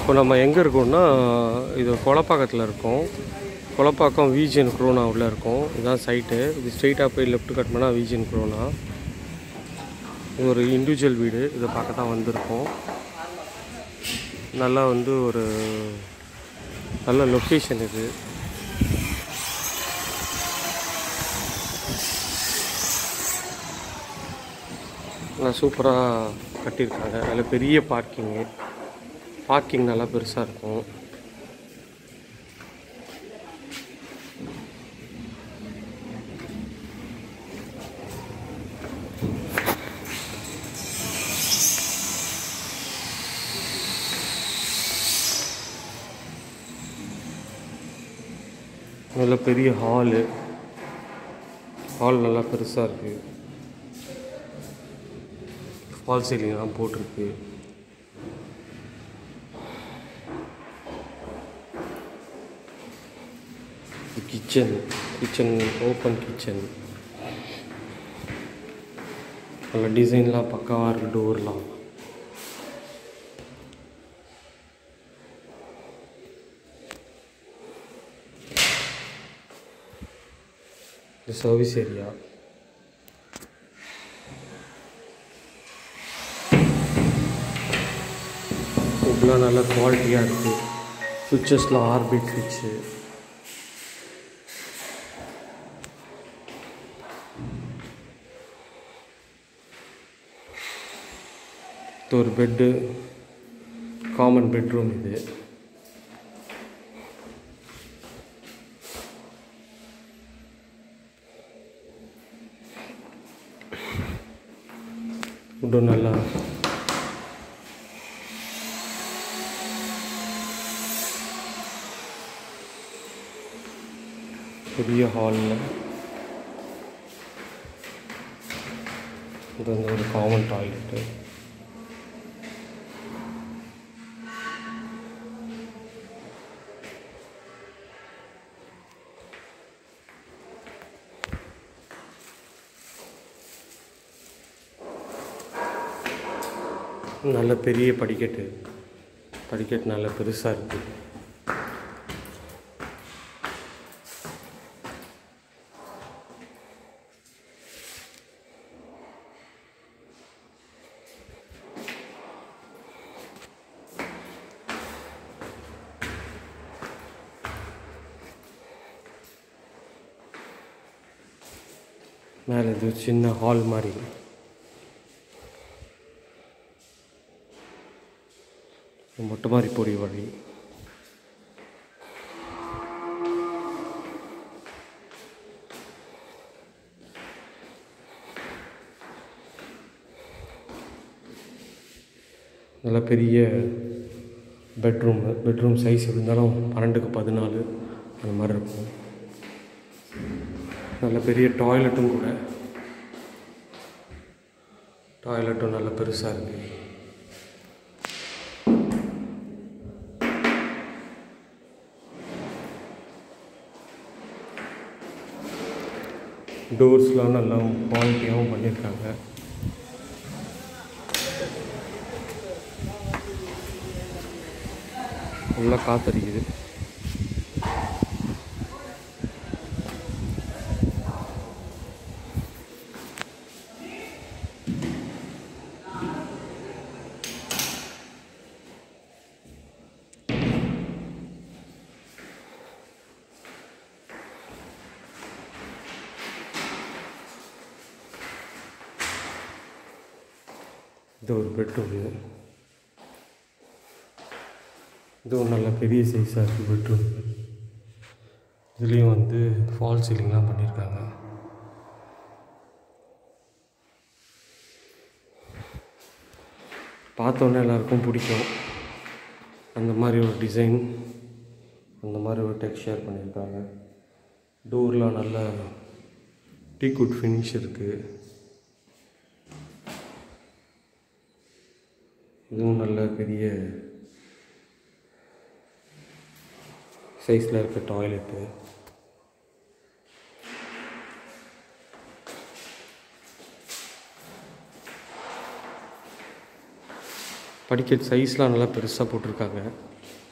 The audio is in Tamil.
இப்போ நம்ம எங்கே இருக்கோம்னா இது கொலப்பாக்கத்தில் இருக்கோம் கொலப்பாக்கம் விஜிஎன் குரோனா உள்ள இருக்கும் இதுதான் சைட்டு இது ஸ்ட்ரெயிட்டாக போய் லெஃப்ட் கட் பண்ணால் விஜிஎன் குரோனா இது ஒரு இண்டிவிஜுவல் வீடு இதை பார்க்க தான் வந்திருக்கோம் நல்லா வந்து ஒரு நல்ல லொக்கேஷன் இது நல்லா சூப்பராக கட்டியிருக்காங்க நல்ல பெரிய பார்க்கிங்கு பார்க்கிங் நல்லா பெருசாக இருக்கும் நல்ல பெரிய ஹாலு ஹால் நல்லா பெருசாக இருக்குது ஃபால் சீலிங்லாம் போட்டிருக்கு கிச்சன் கிச்சன் ஓப்பன் கிச்சன் நல்ல டிசைன்லாம் பக்காவாக இருக்குது டோர்லாம் இது சர்வீஸ் ஏரியா ஃபுட்லாம் நல்ல குவாலிட்டியாக இருக்குது சுவிச்சஸ்லாம் ஆர்பிட் சுவிட்சு இது ஒரு பெட்டு காமன் பெட்ரூம் இது ஃபுட்டும் நல்லா பெரிய ஹாலில் இது வந்து ஒரு காமன் டாய்லெட்டு நல்ல பெரிய படிக்கட்டு படிக்கட்டு நல்ல பெருசாக இருக்குது மேலே இது ஒரு சின்ன ஹால் மாதிரி மொட்டை மாதிரி பொடி வழி நல்ல பெரிய பெட்ரூம் பெட்ரூம் சைஸ் எப்படி இருந்தாலும் பன்னெண்டுக்கு பதினாலு அந்த மாதிரி இருக்கும் நல்ல பெரிய டாய்லெட்டும் கூட டாய்லெட்டும் நல்ல பெருசாக இருக்குது டோர்ஸ்லாம் நல்லா குவாலிட்டியாகவும் பண்ணியிருக்காங்க நல்லா காத்தடிக்குது இது ஒரு பெட்ரூம் இது இது ஒரு நல்ல பெரிய சைஸாக இருக்குது பெட்ரூம் இதுலேயும் வந்து ஃபால் சீலிங்லாம் பண்ணியிருக்காங்க பார்த்தோன்னே எல்லாருக்கும் பிடிக்கும் அந்த மாதிரி ஒரு டிசைன் அந்த மாதிரி ஒரு டெக்ஸ்சர் பண்ணியிருக்காங்க டோர்லாம் நல்ல டீக்குட் ஃபினிஷ் இருக்குது இதுவும் நல்ல பெரிய சைஸில் இருக்க டாய்லெட்டு படிக்கட் சைஸ்லாம் நல்லா பெருசாக போட்டிருக்காங்க